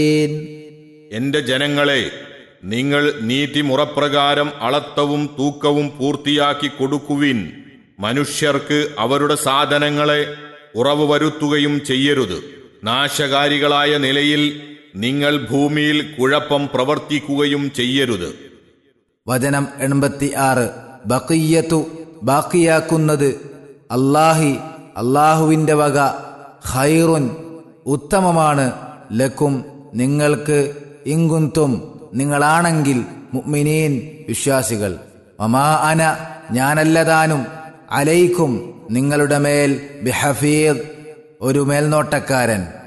എന്റെ ജനങ്ങളെ നിങ്ങൾ നീതിമുറപ്രകാരം അളത്തവും തൂക്കവും പൂർത്തിയാക്കി കൊടുക്കുവിൻ മനുഷ്യർക്ക് അവരുടെ സാധനങ്ങളെ ഉറവ് വരുത്തുകയും ചെയ്യരുത് നാശകാരികളായ നിലയിൽ നിങ്ങൾ ഭൂമിയിൽ കുഴപ്പം പ്രവർത്തിക്കുകയും ചെയ്യരുത് വചനം എൺപത്തി ആറ് ബക്കിയത്തു ബാക്കിയാക്കുന്നത് അല്ലാഹി അള്ളാഹുവിൻ്റെ വക ഖൈറുൻ ഉത്തമമാണ് ലക്കും നിങ്ങൾക്ക് ഇങ്കുന്തും നിങ്ങളാണെങ്കിൽ മുഅ്മിനീൻ വിശ്വാസികൾ ഒമാ അന ഞാനല്ലതാനും അലൈക്കും നിങ്ങളുടെ മേൽ ബിഹഫീദ് ഒരു മേൽനോട്ടക്കാരൻ